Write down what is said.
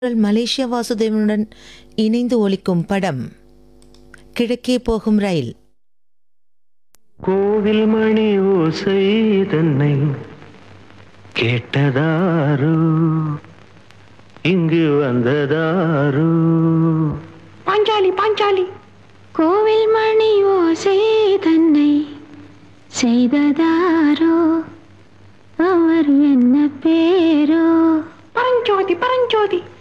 குரல் மலேசியா வாசுதேவனுடன் இணைந்து ஒலிக்கும் படம் கிழக்கே போகும் ரயில் கோவில் மணி ஓசை தன்னை கேட்டதாரோ இங்கு வந்ததாரோ பாஞ்சாலி பாஞ்சாலி கோவில் மணி ஓசை தன்னை செய்ததாரோ அவர் என்ன பேரோ பரஞ்சோதி பரஞ்சோதி